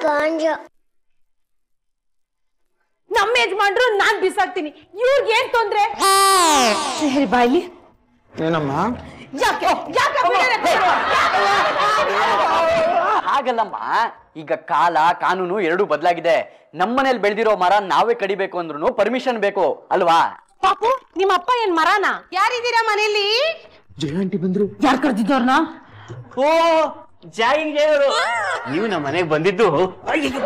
ಗಾಂಜ ನಮ್ಮ ಯಜಮಾನ್ರು ನಾನ್ ಬಿಸಾಕ್ತೀನಿ ಇವ್ರಿಗೆ ಏನ್ ತೊಂದ್ರೆ ಹೇಳಿ ಬಾಯ್ಲಿ ಏನಮ್ಮ ಯಾಕೆ ಯಾಕೆ ಬಿಡಲ್ಲ ಬಿಡು? ಹಾಗಲ್ಲಮ್ಮ ಈಗ ಕಾಲ ಕಾನೂನು ಎರಡೂ ಬದಲಾಗಿದೆ ನಮ್ಮನೇಲಿ ಬೆಳೆದಿರೋ ಮರ ನಾವೇ ಕಡಿಬೇಕು ಅಂದ್ರೂ ಪರ್ಮಿಷನ್ ಬೇಕು ಅಲ್ವಾ ಪಾಪು ನಿಮ್ಮ ಅಪ್ಪ ಏನ್ ಮರಾನ ಯಾರಿದ್ದೀರಾ ಮನೇಲಿ ಯಾರು ಕರ್ದಿದ್ದವ್ರನ್ನ ಓ ಜಾಯಿಂಗ್ ನೀವು ನಮ್ಮ ಮನೆಗೆ ಬಂದಿದ್ದು ಅಯ್ಯಯ್ಯೋ.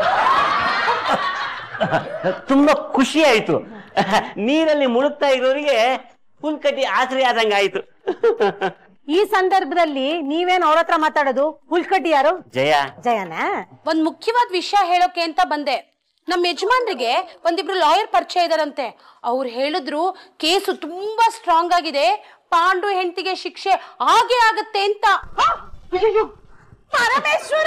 ತುಂಬಾ ಖುಷಿ ಆಯ್ತು ನೀರಲ್ಲಿ ಮುಳುಗ್ತಾ ಇರೋರಿಗೆ ಹುಲ್ಕಟ್ಟಿ ಆಸರೆ ಆದಂಗ ಆಯ್ತು ಈ ಸಂದರ್ಭದಲ್ಲಿ ನೀವೇನ್ ಅವ್ರ ಹತ್ರ ಮಾತಾಡೋದು ಹುಲ್ಕಟ್ಟಿ ಯಾರು ಜಯ ಜಯನ ಒಂದ್ ಮುಖ್ಯವಾದ ವಿಷಯ ಹೇಳೋಕೆ ಅಂತ ಬಂದೆ ನಮ್ಮ ಯಜಮಾನ್ರಿಗೆ ಒಂದಿಬ್ರು ಲಾಯರ್ ಪರಿಚಯ ಇದಾರಂತೆ ಅವ್ರು ಹೇಳಿದ್ರು ಕೇಸು ತುಂಬಾ ಸ್ಟ್ರಾಂಗ್ ಆಗಿದೆ ಪಾಂಡು ಹೆಂಡತಿಗೆ ಶಿಕ್ಷೆ ಹಾಗೆ ಆಗತ್ತೆ ಅಂತ ಪರಮೇಶ್ವರ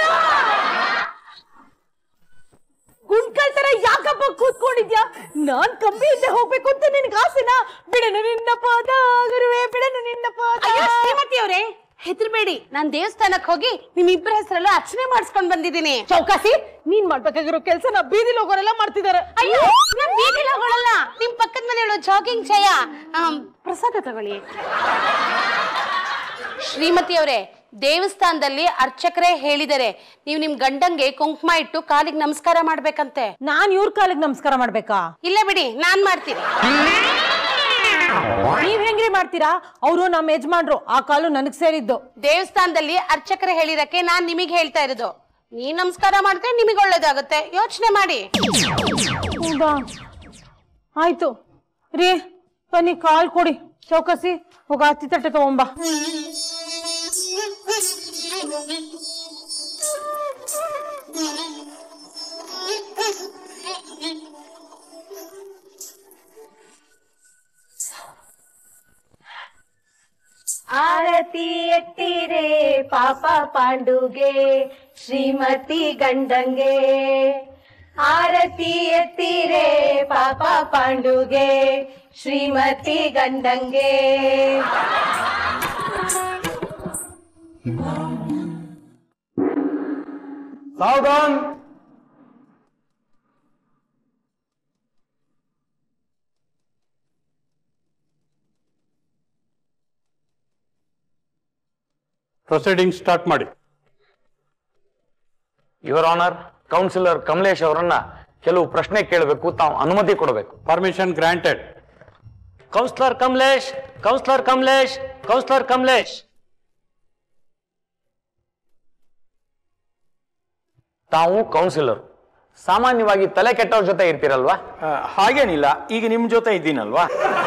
ಗುಂಡ್ಕಲ್ ತರ ಯಾಕಪ್ಪ ಕೂತ್ಕೊಂಡಿದ್ಯಾ ನಾನ್ ಕಂಬಿ ಹಿಂದೆ ಹೋಗ್ಬೇಕು ಅಂತ ನಿನ್ಗೆ ಆಸೆನಾ ಬಿಡನು ನಿನ್ನ ಪಾದ ಗುರುವೆ ಬಿಡನು ನಿನ್ನ ಪಾದ ಅಯ್ಯೋ ಶ್ರೀಮತಿ ಅವರೇ ಹೆದರ್ಬೇಡಿ ನಾನ್ ದೇವಸ್ಥಾನಕ್ ಹೋಗಿ ನಿಮ್ಮಿಬ್ಬರ ಹೆಸರಲ್ಲ ಅರ್ಚನೆ ಮಾಡಿಸ್ಕೊಂಡ್ ಬಂದಿದ್ದೀನಿ ಚೌಕಾಸಿ ನೀನ್ ಮಾಡ್ಬೇಕಾಗಿರೋ ಕೆಲ್ಸನ ಬೀದಿಲ್ ಹೋಗೋರೆಲ್ಲ ಮಾಡ್ತಿದಾರೆ ಅಯ್ಯೋ ನಾನ್ ಬೀದಿಲ್ ಹೋಗೋಳಲ್ಲ ನಿಮ್ ಪಕ್ಕದ ಮನೆ ಹೇಳೋ ಜಾಗಿಂಗ್ ಜಯ ಆಮ್, ಪ್ರಸಾದ ತಗೊಳ್ಳಿ ಶ್ರೀಮತಿ ಅವರೇ ದೇವಸ್ಥಾನದಲ್ಲಿ ಅರ್ಚಕರೇ ಹೇಳಿದರೆ ನೀವು ನಿಮ್ ಗಂಡಂಗೆ ಕುಂಕುಮ ಇಟ್ಟು ಕಾಲಿಗೆ ನಮಸ್ಕಾರ ಮಾಡ್ಬೇಕಂತೆ ನಾನ್ ಇವ್ರ ಕಾಲಿಗೆ ನಮಸ್ಕಾರ ಮಾಡ್ಬೇಕಾ ಇಲ್ಲ ಬಿಡಿ ನಾನ್ ಮಾಡ್ತೀನಿ ನೀವ್ ಹೆಂಗ್ರಿ ಮಾಡ್ತೀರಾ ಅವರು ನಮ್ಮ ಯಜಮಾನ್ರು ಆ ಕಾಲು ನನಗ್ ಸೇರಿದ್ದು ದೇವಸ್ಥಾನದಲ್ಲಿ ಅರ್ಚಕರೇ ಹೇಳಿರಕ್ಕೆ ನಾನ್ ನಿಮಗೆ ಹೇಳ್ತಾ ಇರೋದು ನೀ ನಮಸ್ಕಾರ ಮಾಡಿದ್ರೆ ನಿಮಗೆ ಒಳ್ಳೇದಾಗುತ್ತೆ ಯೋಚನೆ ಮಾಡಿ ಹೌದಾ ಆಯ್ತು ರೀ ಬನ್ನಿ ಕಾಲ್ ಕೊಡಿ ಚೌಕಸಿ ಹೋಗ ಹತ್ತಿ ತಟ್ಟೆ ತಗೊಂಬ ಆರತಿ ಎಟ್ಟಿರೆ ಪಾಪ ಪಾಂಡುಗೆ ಶ್ರೀಮತಿ ಗಂಡಂಗೆ ಆರತಿ ಎತ್ತಿರೆ ಪಾಪ ಪಾಂಡುಗೆ ಶ್ರೀಮತಿ ಗಂಡಂಗೆ ಸಾವಧಾನ್ ಪ್ರೊಸೀಡಿಂಗ್ ಸ್ಟಾರ್ಟ್ ಮಾಡಿ ಯುವರ್ ಆನರ್ ಕೌನ್ಸಿಲರ್ ಕಮಲೇಶ್ ಅವರನ್ನ ಕೆಲವು ಪ್ರಶ್ನೆ ಕೇಳಬೇಕು ತಾವು ಅನುಮತಿ ಕೊಡಬೇಕು permission granted counsellor Kamlesh counsellor Kamlesh counsellor Kamlesh ತಾವು ಕೌನ್ಸಿಲರ್ ಸಾಮಾನ್ಯವಾಗಿ ತಲೆ ಕೆಟ್ಟವ್ರ ಜೊತೆ ಇರ್ತೀರಲ್ವಾ ಆ, ಹಾಗೇನಿಲ್ಲ ಈಗ ನಿಮ್ ಜೊತೆ ಇದ್ದೀನಲ್ವಾ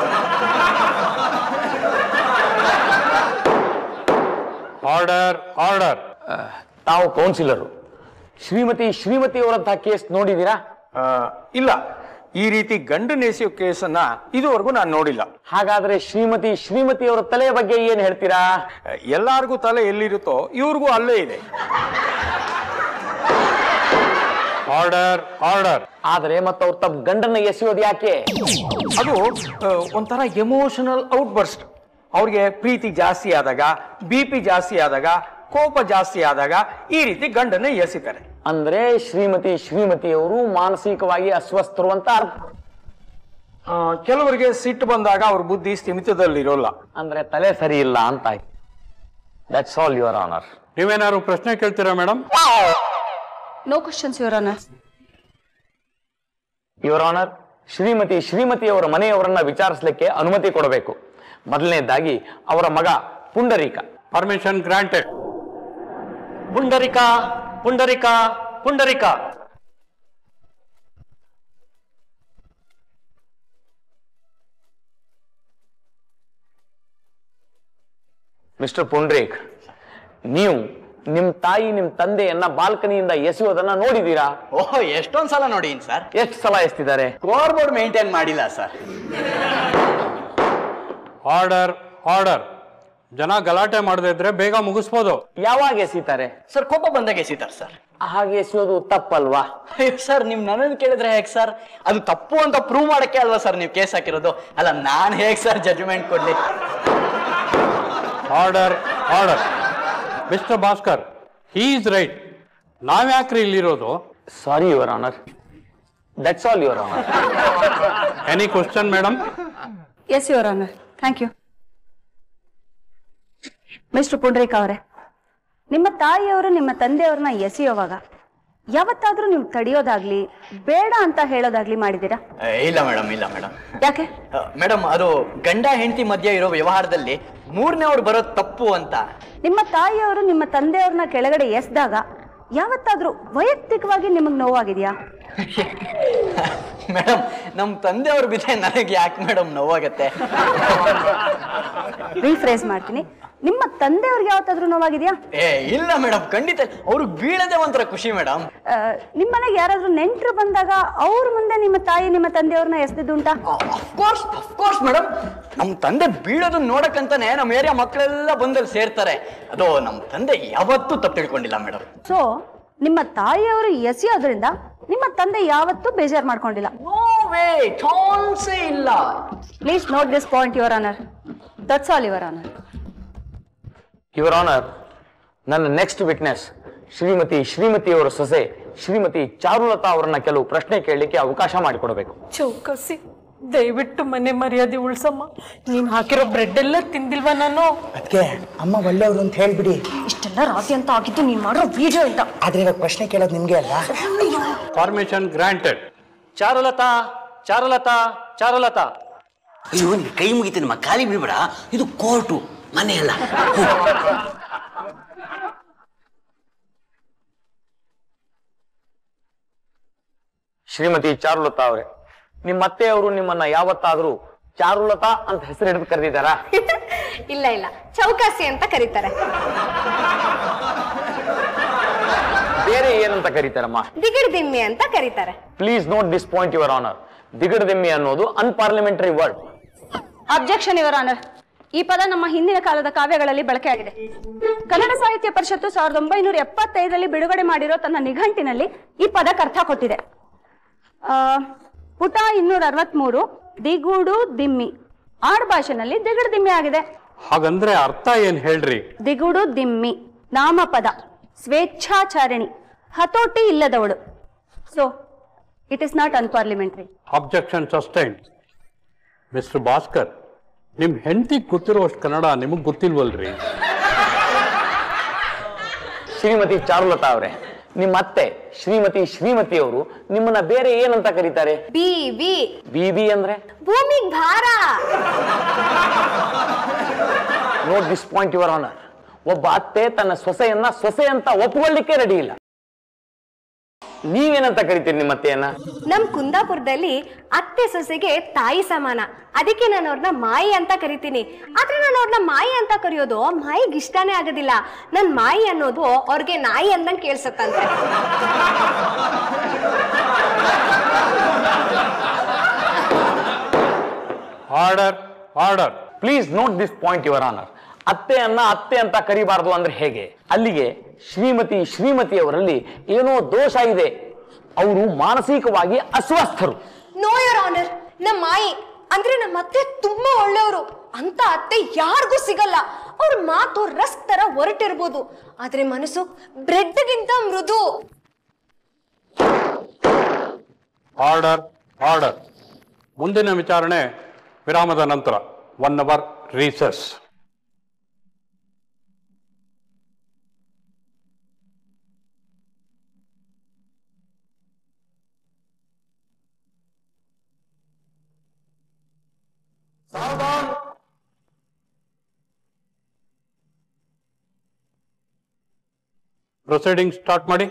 ಆರ್ಡರ್ ಆರ್ಡರ್ ಆ, ತಾವು ಕೌನ್ಸಿಲರು ಶ್ರೀಮತಿ ಶ್ರೀಮತಿ ಅವರಂತಹ ಕೇಸ್ ನೋಡಿದೀರಾ ಆ, ಇಲ್ಲ ಈ ರೀತಿ ಗಂಡು ಎಸೆಯೋ ಕೇಸನ್ನ ಇದುವರೆಗೂ ನಾನು ನೋಡಿಲ್ಲ ಹಾಗಾದ್ರೆ ಶ್ರೀಮತಿ ಶ್ರೀಮತಿ ಅವರ ತಲೆಯ ಬಗ್ಗೆ ಏನ್ ಹೇಳ್ತೀರಾ ಎಲ್ಲಾರ್ಗೂ ತಲೆ ಎಲ್ಲಿರುತ್ತೋ ಇವ್ರಿಗೂ ಅಲ್ಲೇ ಇದೆ ಆರ್ಡರ್ ಆರ್ಡರ್ ಆದರೆ ಮತ್ತವ್ರು ತಮ್ಮ ಗಂಡನ್ನ ಎಸೆಯೋದು ಯಾಕೆ ಅದು ಆ, ಒಂಥರ ಎಮೋಷನಲ್ ಔಟ್ಬರ್ಸ್ಟ್ ಅವ್ರಿಗೆ ಪ್ರೀತಿ ಜಾಸ್ತಿ ಆದಾಗ ಬಿ ಪಿ ಜಾಸ್ತಿ ಆದಾಗ ಕೋಪ ಜಾಸ್ತಿ ಆದಾಗ ಈ ರೀತಿ ಗಂಡನ್ನೇ ಎಸಿತಾರೆ ಅಂದ್ರೆ ಶ್ರೀಮತಿ ಶ್ರೀಮತಿ ಅವರು ಮಾನಸಿಕವಾಗಿ ಅಸ್ವಸ್ಥರು ಅಂತ ಅರ್ಥ ಆ, ಕೆಲವರಿಗೆ ಸಿಟ್ಟು ಬಂದಾಗ ಅವ್ರ ಬುದ್ಧಿ ಸ್ಥಿಮಿತದಲ್ಲಿರೋಲ್ಲ ಅಂದ್ರೆ ತಲೆ ಸರಿ ಇಲ್ಲ ಅಂತ ಆಯ್ತು ದಟ್ಸ್ ಆಲ್ ಯುವರ್ ಆನರ್ ನೀವೇನಾದ್ರು ಪ್ರಶ್ನೆ ಕೇಳ್ತೀರಾ madam no questions your honour your honour Shrimati Shrimati ಅವರ ಮನೆಯವರನ್ನ ವಿಚಾರಿಸಲಿಕ್ಕೆ ಅನುಮತಿ ಕೊಡಬೇಕು ಮೊದಲನೇದಾಗಿ ಅವರ ಮಗ Pundarika permission granted Pundarika Pundarika Pundarika mister Pundrik ನೀವು ನಿಮ್ ತಾಯಿ ನಿಮ್ ತಂದೆಯನ್ನ ಬಾಲ್ಕನಿಯಿಂದ ಎಸೆಯೋದನ್ನ ನೋಡಿದೀರಾ ಓಹ್ ಎಷ್ಟೊಂದ್ ಸಲ ನೋಡಿನ್ ಸರ್ ಎಷ್ಟು ಸಲ ಎಸ್ತಿದ್ದಾರೆ ಸ್ಕೋರ್ ಬೋರ್ಡ್ ಮೇಂಟೈನ್ ಮಾಡಿಲ್ಲ ಸರ್ ಆರ್ಡರ್ ಆರ್ಡರ್ ಜನ ಗಲಾಟೆ ಮಾಡದೇ ಇದ್ರೆ ಬೇಗ ಮುಗಿಸ್ಬೋದು ಯಾವಾಗ ಎಸಿತಾರೆ ಸರ್ ಕೋಪ ಬಂದಾಗ ಎಸಿತಾರ್ ಸರ್ ಹಾಗೆ ಎಸೆಯೋದು ತಪ್ಪಲ್ವಾ ಸರ್ ನಿಮ್ ನನ್ನನ್ನು ಕೇಳಿದ್ರೆ ಹೇಗ್ ಸರ್ ಅದು ತಪ್ಪು ಅಂತ ಪ್ರೂವ್ ಮಾಡಕ್ಕೆ ಅಲ್ವಾ ಸರ್ ನೀವು ಕೇಸ್ ಹಾಕಿರೋದು ಅಲ್ಲ ನಾನ್ ಹೇಗ್ ಸರ್ ಜಡ್ಜ್ಮೆಂಟ್ ಕೊಡ್ಲಿ order order mister Bhaskar he is right ನಾವ್ಯಾಕ್ರಿ ಇಲ್ಲಿರೋದು sorry your honour that's all your honour any question madam yes your honour thank you mister Pundrik ಅವರೇ ನಿಮ್ಮ ತಾಯಿಯವರು ನಿಮ್ಮ ತಂದೆಯವ್ರನ್ನ ಎಸೆಯುವಾಗ ಯಾವತ್ತಾದ್ರೂ ನೀವು ತಡೆಯೋದಾಗ್ಲಿ ಬೇಡ ಅಂತ ಹೇಳೋದಾಗ್ಲಿ ಮಾಡಿದ್ದೀರಾ ಇಲ್ಲ ಮೇಡಮ್ ಇಲ್ಲ ಮೇಡಮ್ ಯಾಕೆ ಮೇಡಮ್ ಅದು ಗಂಡ ಹೆಂಡತಿ ಮಧ್ಯೆ ಇರೋ ವ್ಯವಹಾರದಲ್ಲಿ ಮೂರನೇವ್ರು ಬರೋದು ತಪ್ಪು ಅಂತ ನಿಮ್ಮ ತಾಯಿಯವರು ನಿಮ್ಮ ತಂದೆಯವ್ರನ್ನ ಕೆಳಗಡೆ ಎಸ್ದಾಗ ಯಾವತ್ತಾದ್ರೂ ವೈಯಕ್ತಿಕವಾಗಿ ನಿಮಗೆ ನೋವಾಗಿದೆಯಾ ಮೇಡಮ್ ನಮ್ ತಂದೆಯವ್ರ ಬಿದ್ದೆ ನನಗೆ ಯಾಕೆ ಮೇಡಮ್ ನೋವಾಗತ್ತೆ ರೀಫ್ರೇಸ್ ಮಾಡ್ತೀನಿ ನಿಮ್ಮ ತಂದೆಯವ್ರಿಗೆ ಯಾವತ್ತಾದ್ರೂ ನೋವಾಗಿದೆಯಾ ಏ ಇಲ್ಲ ಮೇಡಮ್ ಖಂಡಿತ ಅವ್ರು ಬೀಳದೆ ಒಂಥರ ಖುಷಿ ಮೇಡಮ್ ನಿಮ್ಮ ಮನೆಗೆ ಯಾರಾದ್ರೂ ನೆಂಟರು ಬಂದಾಗ ಅವ್ರ ಮುಂದೆ ನಿಮ್ಮ ತಾಯಿ ನಿಮ್ಮ ತಂದೆಯವ್ರನ್ನ ಎಸ್ದಿದ್ದುಂಟಾ ಅಫ್ಕೋರ್ಸ್ ಅಫ್ಕೋರ್ಸ್ ಮೇಡಮ್ ನಮ್ ತಂದೆ ಬೀಳೋದು ನೋಡಕ್ಕಂತಾನೆ ನಮ್ಮ ಏರಿಯಾ ಮಕ್ಕಳೆಲ್ಲ ಬಂದಲ್ಲಿ ಸೇರ್ತಾರೆ ಅದು ನಮ್ ತಂದೆ ಯಾವತ್ತೂ ತಪ್ಪು ತಿಳ್ಕೊಂಡಿಲ್ಲ ಮೇಡಮ್ ಸೊ ನಿಮ್ಮ ತಾಯಿಯವರು ಎಸೆಯೋದ್ರಿಂದ ನಿಮ್ಮ ತಂದೆ ಯಾವತ್ತೂ ಬೇಜಾರು ಮಾಡ್ಕೊಂಡಿಲ್ಲ ನೋ ವೇ ಚಾನ್ಸೇ ಇಲ್ಲ please note this point your honour that's all your honour your honour ನನ್ನ ನೆಕ್ಸ್ಟ್ ವಿಟ್ನೆಸ್ ಶ್ರೀಮತಿ ಶ್ರೀಮತಿಯವರ ಸೊಸೆ ಶ್ರೀಮತಿ ಚಾರುಲತಾ ಅವರನ್ನ ಕೆಲವು ಪ್ರಶ್ನೆ ಕೇಳಲಿಕ್ಕೆ ಅವಕಾಶ ಮಾಡಿಕೊಡಬೇಕು ಚೌಕಸಿ ದಯವಿಟ್ಟು ಮನೆ ಮರ್ಯಾದೆ ಉಳ್ಸಮ್ಮ ನೀನ್ ಹಾಕಿರೋ ಬ್ರೆಡ್ ಎಲ್ಲ ತಿಂದಿಲ್ವಾ ನಾನು ಅದಕ್ಕೆ ಅಮ್ಮ ಒಳ್ಳೆಯವರು ಅಂತ ಹೇಳ್ಬಿಡಿ ಇಷ್ಟೆಲ್ಲ ರಾತ್ರಿ ಅಂತ ಆಗಿದ್ದು ನೀನ್ ಮಾಡೋ ವಿಡಿಯೋ ಇಂದ ಆದ್ರೆ ಇವಾಗ ಪ್ರಶ್ನೆ ಕೇಳೋದು ನಿಮ್ಗೆ ಅಲ್ಲ ಪರ್ಮಿಷನ್ ಗ್ರಾಂಟೆಡ್ ಚಾರುಲತಾ ಚಾರುಲತಾ ಚಾರುಲತಾ ಅಯ್ಯೋ ನಿನ್ ಕೈ ಮುಗಿತೀನಿ ನಮ್ಮ ಖಾಲಿ ಬಿಡ್ಬೇಡ ಇದು ಕೋರ್ಟು ಮನೆ ಅಲ್ಲ ಶ್ರೀಮತಿ ಚಾರುಲತಾ ಅವರೇ ನಿಮ್ಮ ಅತ್ತೆಯವರು ನಿಮ್ಮನ್ನ ಯಾವತ್ತಾದ್ರೂ ಚಾರುಲತಾ ಅಂತ ಹೆಸರು ಹಿಡಿದು ಕರೆದಿದ್ದಾರಾ ಇಲ್ಲ ಇಲ್ಲ ಚೌಕಾಸಿ ಅಂತ ಕರೀತಾರೆ ಬೇರೆ ಏನಂತ ಕರೀತಾರಮ್ಮ ದಿಗಿಡ್ ದಿಮ್ಮಿ ಅಂತ ಕರೀತಾರೆ please note this point your honour ದಿಗಡದೆಮ್ಮಿ ಅನ್ನೋದು unparliamentary word objection your honour ಈ ಪದ ನಮ್ಮ ಹಿಂದಿನ ಕಾಲದ ಕಾವ್ಯಗಳಲ್ಲಿ ಬಳಕೆಯಾಗಿದೆ ಕನ್ನಡ ಸಾಹಿತ್ಯ ಪರಿಷತ್ತು ಸಾವಿರದ ಒಂಬೈನೂರ ಎಪ್ಪತ್ತೈದರಲ್ಲಿ ಬಿಡುಗಡೆ ಮಾಡಿರೋ ತನ್ನ ನಿಘಂಟಿನಲ್ಲಿ ಈ ಪದಕ್ಕೆ ಅರ್ಥ ಕೊಟ್ಟಿದೆ ಆ, ಪುಟ ಇನ್ನೂರ ಅರವತ್ಮೂರು ದಿಗೂಡು ದಿಮ್ಮಿ ಆಡ್ ಭಾಷೆನಲ್ಲಿ ದಿಗಡು ದಿಮ್ಮಿ ಆಗಿದೆ ಹಾಗಂದ್ರೆ ಅರ್ಥ ಏನ್ ಹೇಳ್ರಿ ದಿಗುಡು ದಿಮ್ಮಿ ನಾಮಪದ ಸ್ವೇಚ್ಛಾಚಾರಿಣಿ ಹತೋಟಿ ಇಲ್ಲದವಳು so it is not unparliamentary objection sustain mister Bhaskar ನಿಮ್ ಹೆಂಡತಿ ಗೊತ್ತಿರೋಷ್ಟು ಕನ್ನಡ ನಿಮಗ್ ಗೊತ್ತಿಲ್ವಲ್ರಿ ಶ್ರೀಮತಿ ಚಾರುಲತಾ ಅವರೇ ನಿಮ್ಮ ಅತ್ತೆ ಶ್ರೀಮತಿ ಶ್ರೀಮತಿ ಅವರು ನಿಮ್ಮನ್ನ ಬೇರೆ ಏನಂತ ಕರೀತಾರೆ ಬಿ ಬಿ ಬಿಬಿ ಅಂದ್ರೆ ಭೂಮಿಗ್ ಭಾರ note this point your honour ಒಬ್ಬ ಅತ್ತೆ ತನ್ನ ಸೊಸೆಯನ್ನ ಸೊಸೆ ಅಂತ ಒಪ್ಕೊಳ್ಳಿಕ್ಕೆ ರೆಡಿ ಇಲ್ಲ ನೀವೇನಂತ ಕರಿತೀರಿ ನಿಮ್ಮ ಅತ್ತೆಯನ್ನ ನಮ್ ಕುಂದಾಪುರದಲ್ಲಿ ಅತ್ತೆ ಸೊಸೆಗೆ ತಾಯಿ ಸಮಾನ ಅದಕ್ಕೆ ನಾನು ಅವ್ರನ್ನ ಮಾಯಿ ಅಂತ ಕರಿತೀನಿ ಆದ್ರೆ ನಾನು ಅವ್ರನ್ನ ಮಾಯಿ ಅಂತ ಕರೆಯೋದು ಮಾಯಿಗೆ ಇಷ್ಟನೇ ಆಗೋದಿಲ್ಲ ನನ್ ಮಾಯಿ ಅನ್ನೋದು ಅವ್ರಿಗೆ ನಾಯಿ ಅಂದಂಗ್ ಕೇಳ್ಸತ್ತಂತೆ order order please note this point your honour ಅತ್ತೆಯನ್ನ ಅತ್ತೆ ಅಂತ ಕರಿಬಾರದು ಅಂದ್ರೆ ಹೇಗೆ ಅಲ್ಲಿಗೆ ಶ್ರೀಮತಿ ಶ್ರೀಮತಿಯವರಲ್ಲಿ ಏನೋ ದೋಷ ಇದೆ ಅವರು ಮಾನಸಿಕವಾಗಿ ಅಸ್ವಸ್ಥರು ನೋ ಯೋರ್ ಆನರ್ ನಮ್ಮ ಮಾಯಿ ಅಂದ್ರೆ ನಮ್ಮ ಅತ್ತೆ ತುಂಬಾ ಒಳ್ಳೆಯವರು ಅಂತ ಅತ್ತೆ ಯಾರಿಗೂ ಸಿಗಲ್ಲ ಅವ್ರ ಮಾತು ರಸ್ಕ್ ತರ ಹೊರಟಿರ್ಬೋದು ಆದ್ರೆ ಮನಸ್ಸು ಬ್ರೆಡ್ಗಿಂತ ಮೃದು ಆರ್ಡರ್ ಆರ್ಡರ್ ಮುಂದಿನ ವಿಚಾರಣೆ ವಿರಾಮದ ನಂತರ one hour recess proceeding start ಮಾಡಿ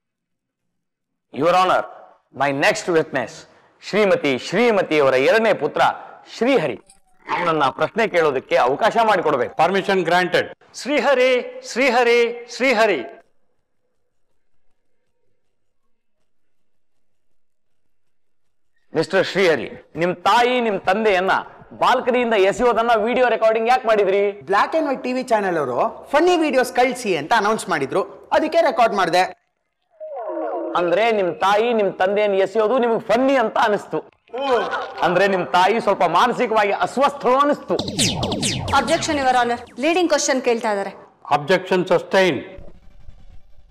your honour my next witness Shrimati ಶ್ರೀಮತಿಯವರ ಎರಡನೇ ಪುತ್ರ ಶ್ರೀಹರಿ ಅವನನ್ನ ಪ್ರಶ್ನೆ ಕೇಳೋದಕ್ಕೆ ಅವಕಾಶ ಮಾಡಿಕೊಡ್ಬೇಕು permission granted Shrihari Shrihari Shrihari mister Shrihari ನಿಮ್ ತಾಯಿ ನಿಮ್ ತಂದೆಯನ್ನ ಬಾಲ್ಕನಿಯಿಂದ ಎಸೆಯೋದನ್ನ ವಿಡಿಯೋ ರೆಕಾರ್ಡಿಂಗ್ ಯಾಕೆ ಮಾಡಿದ್ರಿ black and white TV channel ಅವರು ಫನ್ನಿ ವಿಡಿಯೋಸ್ ಕಳಿಸಿ ಅಂತ ಅನೌನ್ಸ್ ಮಾಡಿದ್ರು ಅದಕ್ಕೆ ರೆಕಾರ್ಡ್ ಮಾಡಿದೆ ಅಂದ್ರೆ ನಿಮ್ ತಾಯಿ ನಿಮ್ ತಂದೆಯನ್ನು ಎಸೆಯೋದು ನಿಮ್ಗೆ ಫನ್ನಿ ಅಂತ ಅನಿಸ್ತು ಅಂದ್ರೆ ನಿಮ್ ತಾಯಿ ಸ್ವಲ್ಪ ಮಾನಸಿಕವಾಗಿ ಅಸ್ವಸ್ಥರು ಅನಿಸ್ತು objection your honour leading question ಕೇಳ್ತಾ ಇದ್ದಾರೆ ಅಬ್ಜೆಕ್ಷನ್ ಸಸ್ಟೈನ್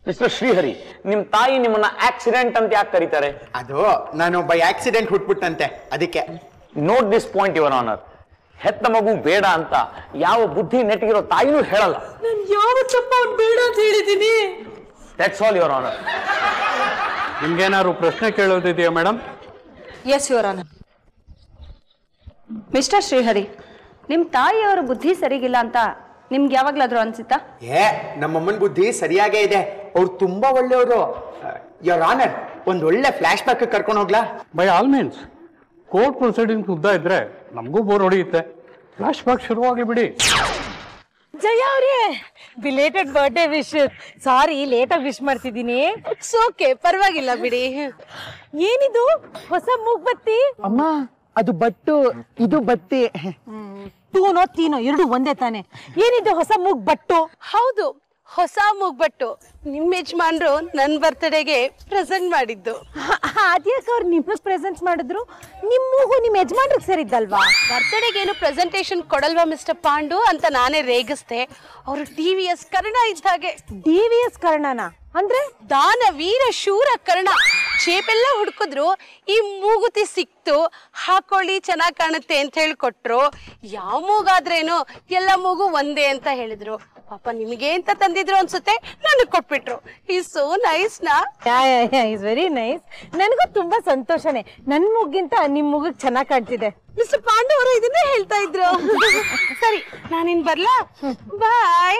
ಮಿಸ್ಟರ್ ಶ್ರೀಹರಿ ನಿಮ್ ತಾಯಿ ನಿಮ್ಮನ್ನ ಆಕ್ಸಿಡೆಂಟ್ ಅಂತ ಯಾಕೆ ಕರೀತಾರೆ ಅದು ನಾನು ಬೈ ಆಕ್ಸಿಡೆಂಟ್ ಹುಟ್ಬಿಟ್ಟಂತೆ ಅದಕ್ಕೆ note this point your honour ಹೆತ್ತ ಮಗು ಬೇಡ ಅಂತ ಯಾವ ಬುದ್ಧಿ ನೆಟ್ಟಿಗಿರೋ ತಾಯಿನೂ ಹೇಳಲ್ಲ ನಾನು ಯಾವತ್ತಪ್ಪ ಅವ್ನು ಬೇಡ ಅಂತ ಹೇಳಿದ್ದೀನಿ ದಟ್ಸ್ ಆಲ್ ಯುವರ್ ಆನರ್ ನಿಮ್ಗೇನಾದ್ರು ಪ್ರಶ್ನೆ ಕೇಳೋದಿದೆಯಾ madam yes your honour mister Shrihari ನಿಮ್ಮ ತಾಯಿಯವರ ಬುದ್ಧಿ ಸರಿಗಿಲ್ಲ ಅಂತ ನಿಮ್ಗೆ ಯಾವಾಗ್ಲಾದ್ರೂ ಅನ್ಸಿತಾ ಏ ನಮ್ಮಮ್ಮನ ಬುದ್ಧಿ ಸರಿಯಾಗೇ ಇದೆ ಅವ್ರು ತುಂಬಾ ಒಳ್ಳೆಯವರು ಯೋರ್ ಆನರ್ ಒಂದ್ ಒಳ್ಳೆ ಫ್ಲಾಶ್ ಬ್ಯಾಕ್ ಕರ್ಕೊಂಡು ಹೋಗ್ಲಾ by all means court proceedings ಉದ್ದ ಇದ್ರೆ ನಮಗೂ ಬೋರ್ ಹೊಡೆಯುತ್ತೆ ಫ್ಲಾಶ್ ಬ್ಯಾಕ್ ಶುರುವಾಗಲಿ ಬಿಡಿ ಜಯ ಅವ್ರೇ ಬಿಲೇಟೆಡ್ ಬರ್ಡೇ ವಿಶ್ ಸಾರಿ ಲೇಟಾಗಿ ವಿಶ್ ಮಾಡ್ತಿದ್ದೀನಿ ಓಕೆ ಪರವಾಗಿಲ್ಲ ಬಿಡಿ ಏನಿದು ಹೊಸ ಮೂಗ್ಬತ್ತಿ ಅಮ್ಮ ಅದು ಬಟ್ಟು ಇದು ಬತ್ತಿ ತೂನೋ ತೀನೋ ಎರಡು ಒಂದೇ ತಾನೆ ಏನಿದು ಹೊಸ ಮೂಗ್ ಬಟ್ಟು ಹೌದು ಹೊಸ ಮೂಗ್ಬಟ್ಟು ನಿಮ್ಮ ಯಜಮಾನ್ರು ನನ್ನ ಬರ್ತಡೆಗೆ ಪ್ರೆಸೆಂಟ್ ಮಾಡಿದ್ದು ಅದ್ಯಾಕೆ ಅವ್ರು ನಿಮಗ್ ಪ್ರೆಸೆಂಟ್ ಮಾಡಿದ್ರು ನಿಮ್ ಮೂಗು ನಿಮ್ ಯಜಮಾನ್ರಿಗೆ ಸೇರಿದ್ದಲ್ವಾ ಬರ್ತಡೆಗೆ ಏನು ಪ್ರೆಸೆಂಟೇಶನ್ ಕೊಡಲ್ವಾ ಮಿಸ್ಟರ್ ಪಾಂಡು ಅಂತ ನಾನೇ ರೇಗಿಸ್ದೆ ಅವರು ಟಿ ವಿ ಎಸ್ ಕರ್ಣ ಇದ್ದ ಹಾಗೆ ಡಿ ವಿ ಎಸ್ ಕರ್ಣನ ಅಂದ್ರೆ ದಾನ ವೀರ ಶೂರ ಕರ್ಣ ಚೇಪೆಲ್ಲ ಹುಡುಕಿದ್ರು ಈ ಮೂಗುತಿ ಸಿಕ್ತು ಹಾಕೊಳ್ಳಿ ಚೆನ್ನಾಗಿ ಕಾಣುತ್ತೆ ಅಂತ ಹೇಳಿ ಕೊಟ್ರು ಯಾವ ಮೂಗಾದ್ರೇನು ಎಲ್ಲ ಮೂಗು ಒಂದೇ ಅಂತ ಹೇಳಿದ್ರು ಪಾಪ ನಿಮಗೆ ಅಂತ ತಂದಿದ್ರು ಅನ್ಸುತ್ತೆ ನನಗೆ ಕೊಟ್ಬಿಟ್ರು ಈ ಸೋ ನೈಸ್ ನಾ ಇಸ್ ವೆರಿ ನೈಸ್ ನನಗೂ ತುಂಬಾ ಸಂತೋಷನೇ ನನ್ ಮೂಗಿಂತ ನಿಮ್ ಮೂಗಿಗೆ ಚೆನ್ನಾಗಿ ಕಾಣ್ತಿದೆ ಮಿಸ್ಟರ್ ಪಾಂಡು ಅವರು ಇದನ್ನೇ ಹೇಳ್ತಾ ಇದ್ರು ಸರಿ ನಾನಿನ್ ಬರ್ಲಾ ಬಾಯ್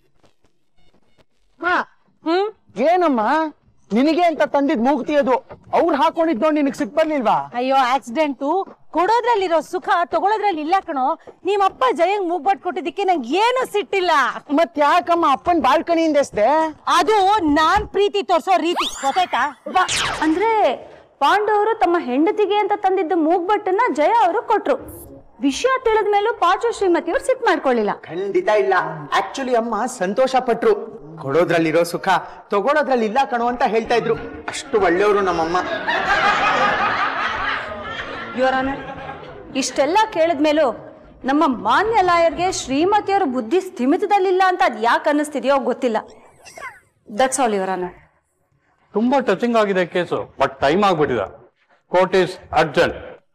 ಹ್ಮ್ ಏನಮ್ಮ ನಿನಗೆ ಅಂತ ತಂದಿದ್ ಮೂಗ್ತಿ ಅದು ಅವ್ರು ಹಾಕೊಂಡಿದ್ದು ನಿನಗ್ ಸಿಕ್ ಬರ್ಲಿಲ್ವಾ ಅಯ್ಯೋ ಆಕ್ಸಿಡೆಂಟು ಕೊಡೋದ್ರಲ್ಲಿರೋ ಸುಖ ತಗೊಳೋದ್ರಲ್ಲಿ ಇಲ್ಲ ಕಣೋ ನಿಮ್ಮಪ್ಪ ಜಯಂಗ್ ಮೂಗ್ಬಟ್ ಕೊಟ್ಟಿದ್ದಕ್ಕೆ ನಂಗೆ ಏನು ಸಿಟ್ಟಿಲ್ಲ ಮತ್ ಯಾಕಮ್ಮ ಅಪ್ಪನ್ ಬಾಲ್ಕನಿಯಿಂದ ಎಸ್ದೆ ಅದು ನಾನ್ ಪ್ರೀತಿ ತೋರ್ಸೋ ರೀತಿ ಗೊತ್ತಾಯ್ತಾ ಬಾ ಅಂದ್ರೆ ಪಾಂಡು ಅವರು ತಮ್ಮ ಹೆಂಡತಿಗೆ ಅಂತ ತಂದಿದ್ದ ಮೂಗ್ಬಟ್ಟನ್ನ ಜಯ ಅವರು ಕೊಟ್ರು ವಿಷಯ ತಿಳಿದ ಮೇಲೂ ಪಾಚು ಶ್ರೀಮತಿಯವ್ರು ಸಿಟ್ ಮಾಡ್ಕೊಳ್ಳಿಲ್ಲ ಖಂಡಿತ ಇಲ್ಲ ಆಕ್ಚುಲಿ ಅಮ್ಮ ಸಂತೋಷ ಪಟ್ರು ಕೊಡೋದ್ರಲ್ಲಿರೋ ಸುಖ ತಗೊಳೋದ್ರಲ್ಲಿ ಇಲ್ಲ ಕಣೋ ಅಂತ ಹೇಳ್ತಾ ಇದ್ರು ಅಷ್ಟು ಒಳ್ಳೆಯವರು ನಮ್ಮಮ್ಮ ಯುವರ್ ಆನರ್ ಇಷ್ಟೆಲ್ಲ ಕೇಳಿದ್ಮೇಲೂ ನಮ್ಮ ಮಾನ್ಯ ಲಾಯರ್ಗೆ ಶ್ರೀಮತಿಯವರ ಬುದ್ಧಿ ಸ್ಥಿಮಿತದಲ್ಲಿಲ್ಲ ಅಂತ ಅದ್ ಯಾಕೆ ಅನ್ನಿಸ್ತಿದೆಯೋ ಗೊತ್ತಿಲ್ಲ ದಟ್ಸ್ ಆಲ್ ಯುವರ್ ಆನರ್ ತುಂಬಾ ಟಚಿಂಗ್ ಆಗಿದೆ ಕೇಸು ಬಟ್ ಟೈಮ್ ಆಗ್ಬಿಟ್ಟಿದೆ ಕೋರ್ಟ್ ಈಸ್ ಅರ್ಜೆಂಟ್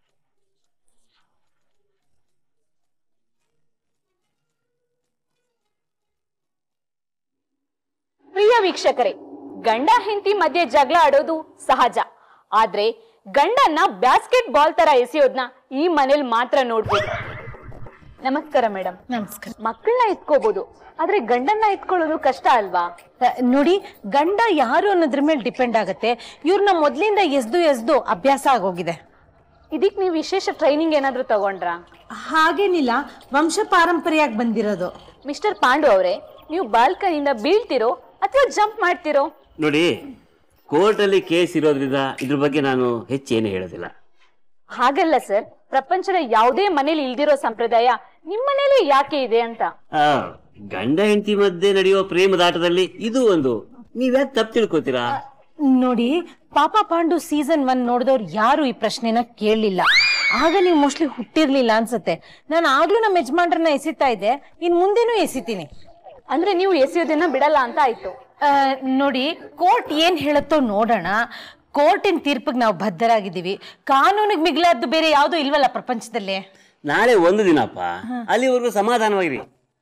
ಪ್ರಿಯ ವೀಕ್ಷಕರೇ ಗಂಡ ಹೆಂಡತಿ ಮಧ್ಯೆ ಜಗಳ ಆಡೋದು ಸಹಜ ಆದ್ರೆ ಗಂಡನ್ನ ಬ್ಯಾಸ್ಕೆಟ್ ಬಾಲ್ ತರ ಎಸೆಯೋದ್ನ ಈ ಮನೇಲಿ ಮಾತ್ರ ನೋಡ್ಬೋದು ನಮಸ್ಕಾರ ಮೇಡಮ್ ನಮಸ್ಕಾರ ಮಕ್ಕಳನ್ನ ಎತ್ಕೋಬಹುದು ಆದ್ರೆ ಗಂಡನ್ನ ಎತ್ಕೊಳ್ಳೋದು ಕಷ್ಟ ಅಲ್ವಾ ಅಹ್, ನೋಡಿ ಗಂಡ ಯಾರು ಅನ್ನೋದ್ರ ಮೇಲೆ ಡಿಪೆಂಡ್ ಆಗುತ್ತೆ ಇವ್ರನ್ನ ಮೊದ್ಲಿಂದ ಎಸ್ದು ಎಸ್ದು ಅಭ್ಯಾಸ ಆಗೋಗಿದೆ ಇದಕ್ ನೀವು ವಿಶೇಷ ಟ್ರೈನಿಂಗ್ ಏನಾದ್ರೂ ತಗೊಂಡ್ರಾ ಹಾಗೇನಿಲ್ಲ ವಂಶ ಪಾರಂಪರೆಯಾಗಿ ಬಂದಿರೋದು ಮಿಸ್ಟರ್ ಪಾಂಡು ಅವರೇ ನೀವು ಬಾಲ್ಕನಿಂದ ಬೀಳ್ತಿರೋ ಅಥವಾ ಜಂಪ್ ಮಾಡ್ತಿರೋ ನೋಡಿ ಕೋರ್ಟಲ್ಲಿ ಕೇಸ್ ಇರೋದ್ರಿಂದ ಇದ್ರ ಬಗ್ಗೆ ನಾನು ಹೆಚ್ಚೇನು ಹೇಳೋದಿಲ್ಲ ಹಾಗಲ್ಲ ಸರ್ ಪ್ರಪಂಚದ ಯಾವುದೇ ಮನೇಲಿ ಇಲ್ದಿರೋ ಸಂಪ್ರದಾಯ ನಿಮ್ಮ ಮನೇಲಿ ಯಾಕೆ ಇದೆ ಅಂತ ಆ, ಗಂಡ ಹೆಂಡತಿ ಮಧ್ಯೆ ನಡೆಯುವ ಪ್ರೇಮದಾಟದಲ್ಲಿ ಇದು ಒಂದು ನೀವ್ಯಾಕೆ ತಪ್ಪು ತಿಳ್ಕೊತೀರಾ ನೋಡಿ ಪಾಪ ಪಾಂಡು ಸೀಸನ್ ಒನ್ ನೋಡಿದವ್ರು ಯಾರು ಈ ಪ್ರಶ್ನೆನ ಕೇಳಲಿಲ್ಲ ಆಗ ನೀವು ಮೋಸ್ಟ್ಲಿ ಹುಟ್ಟಿರ್ಲಿಲ್ಲ ಅನ್ಸುತ್ತೆ ನಾನು ಆಗ್ಲೂ ನಮ್ಮ ಯಜಮಾನ್ರನ್ನ ಎಸಿತಾ ಇದ್ದೆ ಇನ್ ಮುಂದೆನೂ ಎಸಿತೀನಿ ಅಂದ್ರೆ ನೀವು ಎಸೆಯೋದನ್ನ ಬಿಡಲ್ಲ ಅಂತ ಆಯ್ತು ಆ, ನೋಡಿ ಕೋರ್ಟ್ ಏನ್ ಹೇಳುತ್ತೋ ನೋಡೋಣ ಕೋರ್ಟಿನ ತೀರ್ಪಿಗೆ ನಾವು ಬದ್ಧರಾಗಿದ್ದೀವಿ ಕಾನೂನಿಗೆ ಮಿಗಿಲಾದ್ದು ಬೇರೆ ಯಾವುದೂ ಇಲ್ವಲ್ಲ ಪ್ರಪಂಚದಲ್ಲಿ ನಾಳೆ ಒಂದು ದಿನಪ್ಪ ಅಲ್ಲಿವರೆಗೂ ಸಮಾಧಾನವಾಗಿರಿ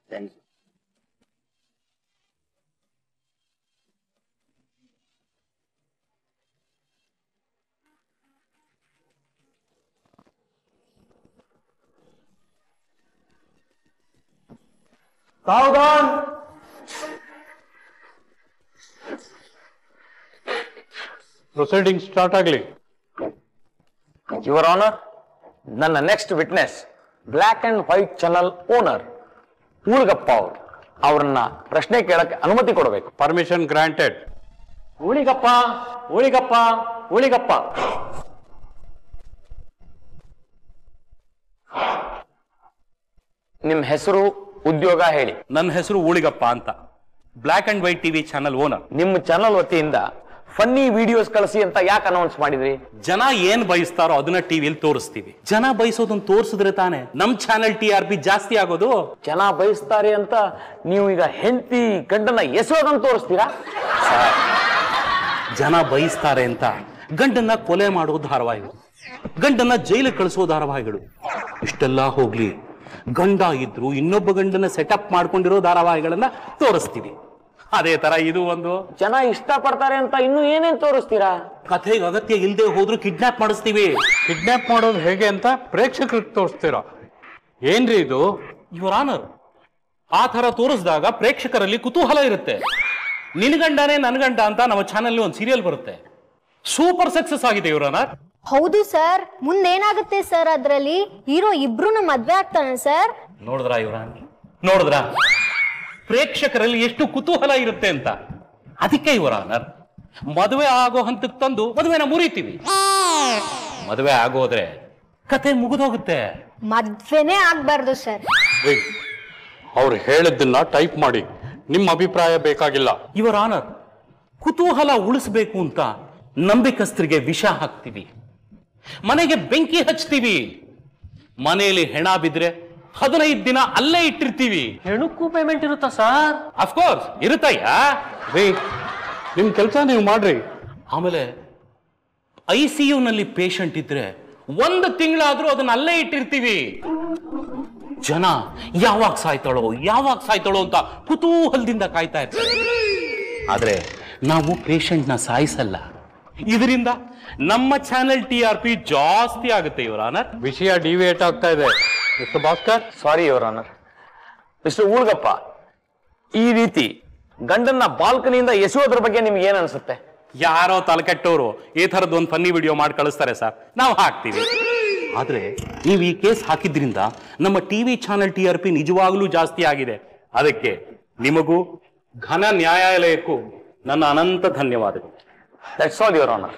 ಸಾವಧಾನ್ ಪ್ರೊಸೀಡಿಂಗ್ ಸ್ಟಾರ್ಟ್ ಆಗಲಿ ಯುವರ್ ಆನರ್ ನನ್ನ next witness black and white channel owner Uligappa ಅವರು ಅವ್ರನ್ನ ಪ್ರಶ್ನೆ ಕೇಳಕ್ಕೆ ಅನುಮತಿ ಕೊಡಬೇಕು ಪರ್ಮಿಷನ್ ಗ್ರಾಂಟೆಡ್ ಉಳಿಗಪ್ಪ ಉಳಿಗಪ್ಪ ಉಳಿಗಪ್ಪ ನಿಮ್ಮ ಹೆಸರು ಉದ್ಯೋಗ ಹೇಳಿ ನನ್ನ ಹೆಸರು ಊಳಿಗಪ್ಪ ಅಂತ black and white TV channel owner ನಿಮ್ಮ ಚಾನಲ್ ವತಿಯಿಂದ ಫನ್ನಿ ವಿಡಿಯೋಸ್ ಕಳಿಸಿ ಅಂತ ಯಾಕೆ ಅನೌನ್ಸ್ ಮಾಡಿದ್ರಿ ಜನ ಏನ್ ಬಯಸ್ತಾರೋ ಅದನ್ನ ಟಿವಿಯಲ್ಲಿ ತೋರಿಸ್ತೀವಿ ಜನ ಬಯಸೋದನ್ನ ತೋರಿಸಿದ್ರೆ ತಾನೆ ನಮ್ ಚಾನೆಲ್ ಟಿ ಆರ್ ಪಿ ಜಾಸ್ತಿ ಆಗೋದು ಜನ ಬಯಸ್ತಾರೆ ಅಂತ ನೀವು ಈಗ ಹೆಂಡತಿ ಗಂಡನ ಎಸೆಯೋದನ್ನ ತೋರಿಸ್ತೀರಾ ಜನ ಬಯಸ್ತಾರೆ ಅಂತ ಗಂಡನ್ನ ಕೊಲೆ ಮಾಡೋ ಧಾರಾವಾಹಿಗಳು ಗಂಡನ್ನ ಜೈಲಿಗೆ ಕಳಿಸೋ ಧಾರಾವಾಹಿಗಳು ಇಷ್ಟೆಲ್ಲ ಹೋಗ್ಲಿ ಗಂಡ ಇದ್ರು ಇನ್ನೊಬ್ಬ ಗಂಡನ ಸೆಟಪ್ ಮಾಡ್ಕೊಂಡಿರೋ ಧಾರಾವಾಹಿಗಳನ್ನ ತೋರಿಸ್ತೀವಿ ಅದೇ ತರ ಇದು ಒಂದು ಜನ ಇಷ್ಟಪಡ್ತಾರೆ ಅಂತ ಇನ್ನು ಏನೇನ್ ತೋರಿಸ್ತೀರಾ ಕಥೆಗೆ ಅಗತ್ಯ ಇಲ್ಲದೆ ಹೋದ್ರು ಕಿಡ್ನಾಪ್ ಮಾಡಿಸ್ತೀವಿ ಕಿಡ್ನಾಪ್ ಮಾಡೋದು ಹೇಗೆ ಅಂತ ಪ್ರೇಕ್ಷಕರಿಗೆ ತೋರಿಸ್ತೀರಾ ಏನ್ರಿ ಇದು ಯುವರ್ ಆನರ್ ಆ ತರ ತೋರಿಸಿದಾಗ ಪ್ರೇಕ್ಷಕರಲ್ಲಿ ಕುತೂಹಲ ಇರುತ್ತೆ ನಿನ್ ಗಂಡನೇ ನನ್ ಗಂಡ ಅಂತ ನಮ್ಮ ಚಾನೆಲ್ ಒಂದು ಸೀರಿಯಲ್ ಬರುತ್ತೆ ಸೂಪರ್ ಸಕ್ಸಸ್ ಆಗಿದೆ ಯುವರ್ ಆನರ್ ಹೌದು ಸರ್ ಮುಂದೇನಾಗುತ್ತೆ ಸರ್ ಅದ್ರಲ್ಲಿ ಹೀರೋ ಇಬ್ರು ಮದ್ವೆ ಆಗ್ತಾನೆ ಸರ್ ನೋಡಿದ್ರ ಯುವರಾನ್ ನೋಡಿದ್ರ ಪ್ರೇಕ್ಷಕರಲ್ಲಿ ಎಷ್ಟು ಕುತೂಹಲ ಇರುತ್ತೆ ಅಂತ ಅದಕ್ಕೆ ಯುವರ್ ಆನರ್ ಮದುವೆ ಆಗೋ ಹಂತಕ್ಕೆ ತಂದು ಮದುವೆನ ಮುರಿತೀವಿ ಮದುವೆ ಆಗೋದ್ರೆ ಕತೆ ಮುಗಿದೋಗುತ್ತೆ ಮದ್ವೆನೇ ಆಗ್ಬಾರ್ದು ಸರ್ ಅವ್ರು ಹೇಳಿದ್ದನ್ನ ಟೈಪ್ ಮಾಡಿ ನಿಮ್ಮ ಅಭಿಪ್ರಾಯ ಬೇಕಾಗಿಲ್ಲ ಯುವರ್ ಆನರ್ ಕುತೂಹಲ ಉಳಿಸ್ಬೇಕು ಅಂತ ನಂಬಿಕಸ್ಥರಿಗೆ ವಿಷ ಹಾಕ್ತೀವಿ ಮನೆಗೆ ಬೆಂಕಿ ಹಚ್ತೀವಿ ಮನೆಯಲ್ಲಿ ಹೆಣ ಬಿದ್ರೆ ಹದಿನೈದು ದಿನ ಅಲ್ಲೇ ಇಟ್ಟಿರ್ತೀವಿ ಹೆಣಕ್ಕೂ ಪೇಮೆಂಟ್ ಇರುತ್ತಾ ಸರ್ ಅಫ್ಕೋರ್ಸ್ ಇರುತ್ತಯ್ಯ ರೀ ನಿಮ್ ಕೆಲಸ ನೀವು ಮಾಡ್ರಿ ಆಮೇಲೆ ಐ ಸಿ ನಲ್ಲಿ ಪೇಷಂಟ್ ಇದ್ರೆ ಒಂದು ತಿಂಗಳಾದ್ರೂ ಅದನ್ನ ಅಲ್ಲೇ ಇಟ್ಟಿರ್ತೀವಿ ಜನ ಯಾವಾಗ ಸಾಯ್ತಾಳೋ ಯಾವಾಗ ಸಾಯ್ತಾಳೋ ಅಂತ ಕುತೂಹಲದಿಂದ ಕಾಯ್ತಾ ಇರ್ತಾರೆ ಆದ್ರೆ ನಾವು patient ನ ಸಾಯಿಸಲ್ಲ ಇದರಿಂದ ನಮ್ಮ ಚಾನೆಲ್ ಟಿ ಆರ್ ಪಿ ಜಾಸ್ತಿ ಆಗುತ್ತೆ ಇವರ ಆನರ್ ವಿಷಯ ಡಿವಿಯೇಟ್ ಆಗ್ತಾ ಇದೆ mister Bhaskar sorry your honour mister Ulgappa ಈ ರೀತಿ ಗಂಡನ್ನ ಬಾಲ್ಕನಿಯಿಂದ ಎಸೆಯೋದ್ರ ಬಗ್ಗೆ ನಿಮ್ಗೆ ಏನ್ ಅನ್ಸುತ್ತೆ ಯಾರೋ ತಲೆಕೆಟ್ಟವರು ಈ ಥರದ್ದು ಒಂದು ಫನ್ನಿ ವಿಡಿಯೋ ಮಾಡಿ ಕಳಿಸ್ತಾರೆ ಸರ್ ನಾವು ಹಾಕ್ತೀವಿ ಆದ್ರೆ ನೀವು ಈ ಕೇಸ್ ಹಾಕಿದ್ರಿಂದ ನಮ್ಮ TV channel T R P ನಿಜವಾಗ್ಲೂ ಜಾಸ್ತಿ ಆಗಿದೆ ಅದಕ್ಕೆ ನಿಮಗೂ ಘನ ನ್ಯಾಯಾಲಯಕ್ಕೂ ನನ್ನ ಅನಂತ ಧನ್ಯವಾದಗಳು ದಟ್ಸ್ ಆಲ್ ಯುವರ್ ಆನರ್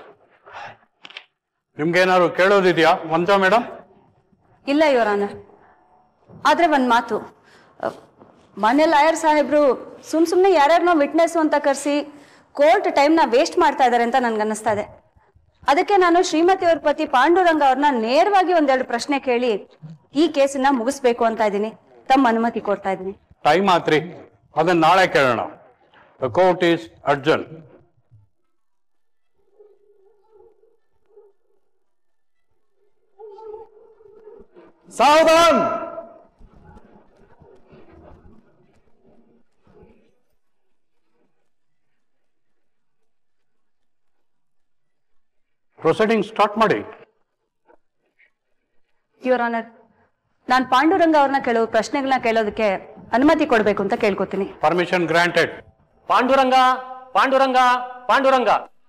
ನಿಮ್ಗೇನಾದ್ರು ಕೇಳೋದಿದ್ಯಾ ಮಂಜ ಮೇಡಮ್ ಇಲ್ಲ ಯುವರ್ ಆನರ್ ಆದ್ರೆ ಒಂದ್ ಮಾತು ಅಹ್, ಮೊನ್ನೆ ಲಾಯರ್ ಸಾಹೇಬ್ರು ಸುಮ್ ಸುಮ್ನೆ ಯಾರ್ಯಾರನ್ನೋ ವಿಟ್ನೆಸ್ ಅಂತ ಕರೆಸಿ ಕೋರ್ಟ್ ಟೈಮ್ನ ವೇಸ್ಟ್ ಮಾಡ್ತಾ ಇದಾರೆ ಅಂತ ನನ್ಗೆ ಅನ್ನಿಸ್ತಾ ಇದೆ ಅದಕ್ಕೆ ನಾನು ಶ್ರೀಮತಿ ಅವ್ರ ಪತಿ ಪಾಂಡುರಂಗ ಅವ್ರನ್ನ ನೇರವಾಗಿ ಒಂದೆರಡು ಪ್ರಶ್ನೆ ಕೇಳಿ ಈ ಕೇಸನ್ನ ಮುಗಿಸ್ಬೇಕು ಅಂತ ಇದ್ದೀನಿ ತಮ್ಮ ಅನುಮತಿ ಕೊಡ್ತಾ ಇದ್ದೀನಿ ಟೈಮ್ ಆತ್ರಿ ಅದನ್ನ ನಾಳೆ ಕೇಳೋಣ ದ ಕೋರ್ಟ್ ಈಸ್ ಅರ್ಜನ್ ಸಾವಧಾನ್ ಪ್ರೊಸೀಡಿಂಗ್ ಸ್ಟಾರ್ಟ್ ಮಾಡಿ ಯುವರ್ ಆನರ್ ನಾನು ಪಾಂಡುರಂಗ ಅವ್ರನ್ನ ಕೆಲವು ಪ್ರಶ್ನೆಗಳನ್ನ ಕೇಳೋದಕ್ಕೆ ಅನುಮತಿ ಕೊಡಬೇಕು ಅಂತ ಕೇಳ್ಕೊತೀನಿ permission granted Panduranga Panduranga Panduranga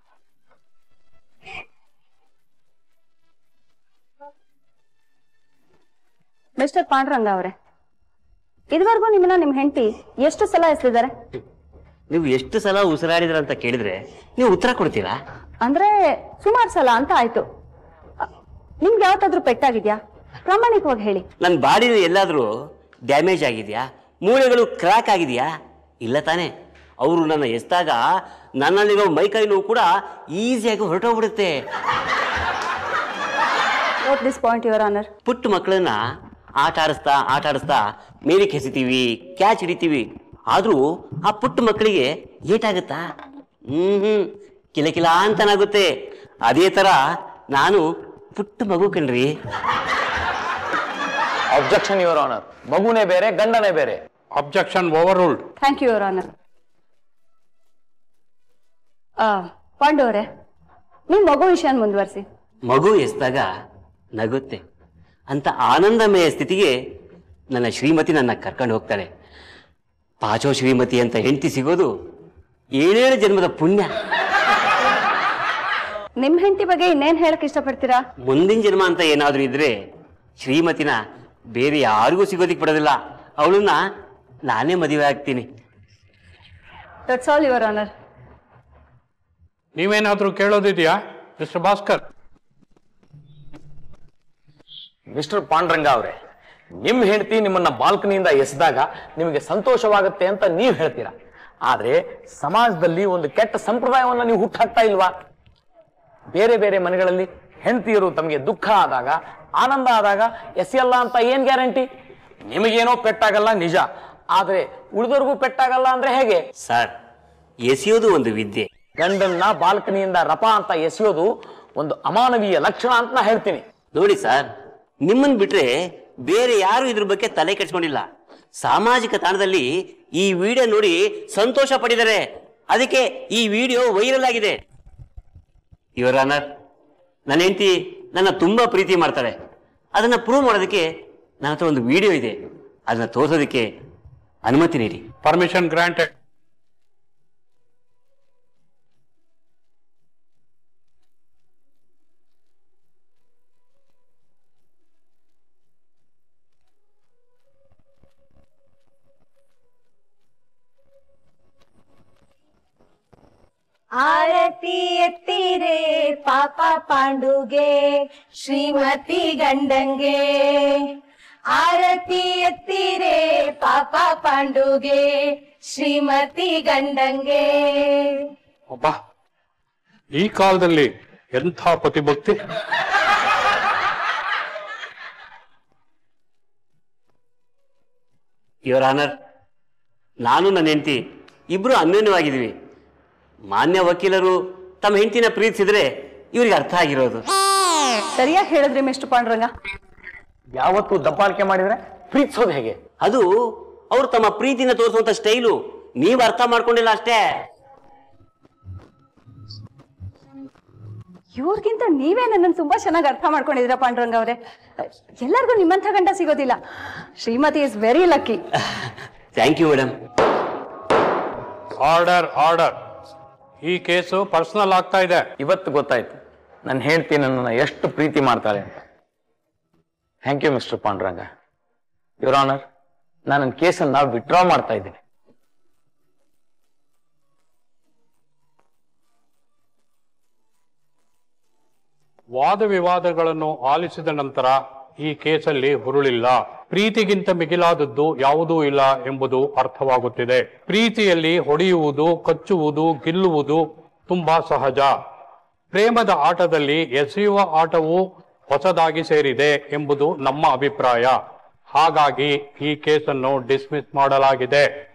mister Panduranga ಅವರೇ ಇದುವರೆಗೂ ನಿಮ್ಮನ್ನ ನಿಮ್ ಹೆಂಡತಿ ಎಷ್ಟು ಸಲ ಎಸ್ತಿದ್ದಾರೆ ನೀವು ಎಷ್ಟು ಸಲ ಉಸಿರಾಡಿದ್ರ ಅಂತ ಕೇಳಿದ್ರೆ ನೀವು ಉತ್ತರ ಕೊಡ್ತೀರಾ ಅಂದ್ರೆ ಸುಮಾರು ಸಲ ಅಂತ ಆಯ್ತು ಅ, ನಿಮ್ಗೆ ಯಾವತ್ತಾದ್ರೂ ಪೆಟ್ಟಾಗಿದ್ಯಾ ಪ್ರಾಮಾಣಿಕವಾಗಿ ಹೇಳಿ ನನ್ನ ಬಾಡಿ ಎಲ್ಲಾದ್ರೂ ಡ್ಯಾಮೇಜ್ ಆಗಿದೆಯಾ ಮೂಳೆಗಳು ಕ್ರ್ಯಾಕ್ ಆಗಿದೆಯಾ ಇಲ್ಲ ತಾನೇ ಅವರು ನನ್ನ ಎಸ್ದಾಗ ನನ್ನಲ್ಲಿರೋ ಮೈಕೈ ನೋವು ಕೂಡ ಈಸಿಯಾಗಿ ಹೊರಟೋಗ್ಬಿಡುತ್ತೆ note this point your honour ಪುಟ್ಟ ಮಕ್ಕಳನ್ನ ಆಟ ಆಡಿಸ್ತಾ ಆಟ ಆಡಿಸ್ತಾ ಮೇಲಕ್ಕೆ ಎಸಿತೀವಿ ಕ್ಯಾಚ್ ಹಿಡಿತೀವಿ ಆದ್ರೂ ಆ ಪುಟ್ಟ ಮಕ್ಕಳಿಗೆ ಏಟಾಗುತ್ತಾ ಹ್ಮ್ ಹ್ಮ್ ಕಿಲ ಕಿಲ ಅಂತನಾಗುತ್ತೆ ಅದೇ ತರ ನಾನು ಪುಟ್ಟ ಮಗು ಕಣ್ರಿ ಅಬ್ಜೆಕ್ಷನ್ ಯುವರ್ ಆನರ್ ಮಗುನೇ ಬೇರೆ ಗಂಡನೇ ಬೇರೆ objection overruled thank you your honour Pandu ಅವರೇ ನಿಮ್ ಮಗು ವಿಷಯ ಮುಂದುವರಿಸಿ ಮಗು ಎಸ್ದಾಗ ನಗುತ್ತೆ ಅಂತ ಆನಂದಮಯ ಸ್ಥಿತಿಗೆ ನನ್ನ ಶ್ರೀಮತಿ ನನ್ನ ಕರ್ಕೊಂಡು ಹೋಗ್ತಾಳೆ ಪಾಚೋ ಶ್ರೀಮತಿ ಅಂತ ಹೆಂಡತಿ ಸಿಗೋದು ಏಳೇಳು ಜನ್ಮದ ಪುಣ್ಯ ನಿಮ್ ಹೆಂಡತಿ ಬಗ್ಗೆ ಇನ್ನೇನ್ ಹೇಳಕ್ ಇಷ್ಟಪಡ್ತೀರಾ ಮುಂದಿನ ಜನ್ಮ ಅಂತ ಏನಾದ್ರೂ ಇದ್ರೆ ಶ್ರೀಮತಿನ ಬೇರೆ ಯಾರಿಗೂ ಸಿಗೋದಿಕ್ ಬಿಡೋದಿಲ್ಲ ಅವಳನ್ನ ನಾನೇ ಮದುವೆ ಆಗ್ತೀನಿ ದಟ್ಸ್ ಆಲ್ ಯುವರ್ ಆನರ್ ನೀವೇನಾದ್ರೂ ಕೇಳೋದಿದ್ಯಾ ಮಿಸ್ಟರ್ ಭಾಸ್ಕರ್ ಮಿಸ್ಟರ್ ಪಾಂಡ್ರಂಗ ಅವರೇ ನಿಮ್ ಹೆಂಡತಿ ನಿಮ್ಮನ್ನ ಬಾಲ್ಕನಿಯಿಂದ ಎಸೆದಾಗ ನಿಮಗೆ ಸಂತೋಷವಾಗುತ್ತೆ ಅಂತ ನೀವು ಹೇಳ್ತೀರಾ ಆದ್ರೆ ಸಮಾಜದಲ್ಲಿ ಒಂದು ಕೆಟ್ಟ ಸಂಪ್ರದಾಯವನ್ನ ನೀವು ಹುಟ್ಟಾಕ್ತಾ ಇಲ್ವಾ ಬೇರೆ ಬೇರೆ ಮನೆಗಳಲ್ಲಿ ಹೆಂಡತಿಯರು ತಮಗೆ ದುಃಖ ಆದಾಗ ಆನಂದ ಆದಾಗ ಎಸೆಯಲ್ಲ ಅಂತ ಏನ್ ಗ್ಯಾರಂಟಿ ನಿಮಗೇನೋ ಪೆಟ್ಟಾಗಲ್ಲ ನಿಜ ಆದ್ರೆ ಉಳಿದವ್ರಿಗೂ ಪೆಟ್ಟಾಗಲ್ಲ ಅಂದ್ರೆ ಹೇಗೆ ಸರ್ ಎಸೆಯೋದು ಒಂದು ವಿದ್ಯೆ ಗಂಡನ್ನ ಬಾಲ್ಕನಿಯಿಂದ ರಪ ಅಂತ ಎಸೆಯೋದು ಒಂದು ಅಮಾನವೀಯ ಲಕ್ಷಣ ಅಂತ ನಾ ಹೇಳ್ತೀನಿ ನೋಡಿ ಸರ್ ನಿಮ್ಮನ್ ಬಿಟ್ರೆ ಬೇರೆ ಯಾರು ಇದ್ರ ಬಗ್ಗೆ ತಲೆ ಕೆಡ್ಸ್ಕೊಂಡಿಲ್ಲ ಸಾಮಾಜಿಕ ತಾಣದಲ್ಲಿ ಈ ವಿಡಿಯೋ ನೋಡಿ ಸಂತೋಷ ಪಡಿದ್ದಾರೆ ಅದಕ್ಕೆ ಈ ವಿಡಿಯೋ ವೈರಲ್ ಆಗಿದೆ ಯುವರ್ ಆನರ್ ನನ್ನ ಹೆಂಡತಿ ನನ್ನ ತುಂಬಾ ಪ್ರೀತಿ ಮಾಡ್ತಾಳೆ ಅದನ್ನ ಪ್ರೂವ್ ಮಾಡೋದಕ್ಕೆ ನನ್ನ ಹತ್ರ ಒಂದು ವಿಡಿಯೋ ಇದೆ ಅದನ್ನ ತೋರಿಸೋದಕ್ಕೆ ಅನುಮತಿ ನೀಡಿ ಪರ್ಮಿಷನ್ ಗ್ರಾಂಟೆಡ್ ಆರತಿ ಎತ್ತಿರೆ ಪಾಪ ಪಾಂಡುಗೆ ಶ್ರೀಮತಿ ಗಂಡಂಗೆ ಆರತಿ ಎತ್ತಿರೆ ಪಾಪ ಪಾಂಡುಗೆ ಶ್ರೀಮತಿ ಗಂಡಂಗೆ ಅಬ್ಬಾ ಈ ಕಾಲದಲ್ಲಿ ಎಂಥ ಪತಿಭಕ್ತಿ ಯುವರ್ ಆನರ್ ನಾನು ನನ್ನ ಹೆಂಡತಿ ಇಬ್ರು ಅನ್ಯೋನ್ಯವಾಗಿದ್ದೀವಿ ಮಾನ್ಯ ವಕೀಲರು ತಮ್ಮ ಹೆಂಡತಿನ ಪ್ರೀತಿಸಿದ್ರೆ ಇವ್ರಿಗೆ ಅರ್ಥ ಆಗಿರೋದು ಸರಿಯಾಗಿ ಹೇಳಿದ್ರಿ ಮಿಸ್ಟರ್ ಪಾಂಡುರಂಗ ಯಾವತ್ತು ದಬ್ಬಾಳಿಕೆ ಮಾಡಿದ್ರೆ ಪ್ರೀತಿಸೋದು ಹೇಗೆ ಅದು ಅವ್ರು ತಮ್ಮ ಪ್ರೀತಿನ ತೋರಿಸುವಂತ ಸ್ಟೈಲು ನೀವು ಅರ್ಥ ಮಾಡ್ಕೊಂಡಿಲ್ಲ ಅಷ್ಟೇ ಇವ್ರಿಗಿಂತ ನೀವೇ ನನ್ನನ್ನು ತುಂಬಾ ಚೆನ್ನಾಗಿ ಅರ್ಥ ಮಾಡ್ಕೊಂಡಿದ್ದೀರಾ ಪಾಂಡುರಂಗ ಅವರೇ ಎಲ್ಲರಿಗೂ ನಿಮ್ಮಂಥ ಗಂಡ ಸಿಗೋದಿಲ್ಲ Shrimati is very lucky thank you madam order order ಈ ಕೇಸು ಪರ್ಸನಲ್ ಆಗ್ತಾ ಇದೆ ಇವತ್ತು ಗೊತ್ತಾಯ್ತು ನನ್ನ ಹೆಂಡತಿ ನನ್ನನ್ನು ಎಷ್ಟು ಪ್ರೀತಿ ಮಾಡ್ತಾಳೆ ಅಂತ thank you mister Panduranga your honour ನಾನು ನನ್ನ ಕೇಸನ್ನ ವಿಡ್ರಾ ಮಾಡ್ತಾ ಇದ್ದೀನಿ ವಾದ ವಿವಾದಗಳನ್ನು ಆಲಿಸಿದ ನಂತರ ಈ ಕೇಸಲ್ಲಿ ಹುರುಳಿಲ್ಲ ಪ್ರೀತಿಗಿಂತ ಮಿಗಿಲಾದದ್ದು ಯಾವುದೂ ಇಲ್ಲ ಎಂಬುದು ಅರ್ಥವಾಗುತ್ತಿದೆ ಪ್ರೀತಿಯಲ್ಲಿ ಹೊಡೆಯುವುದು ಕಚ್ಚುವುದು ಗಿಲ್ಲುವುದು ತುಂಬಾ ಸಹಜ ಪ್ರೇಮದ ಆಟದಲ್ಲಿ ಎಸೆಯುವ ಆಟವು ಹೊಸದಾಗಿ ಸೇರಿದೆ ಎಂಬುದು ನಮ್ಮ ಅಭಿಪ್ರಾಯ ಹಾಗಾಗಿ ಈ ಕೇಸನ್ನು ಡಿಸ್ಮಿಸ್ ಮಾಡಲಾಗಿದೆ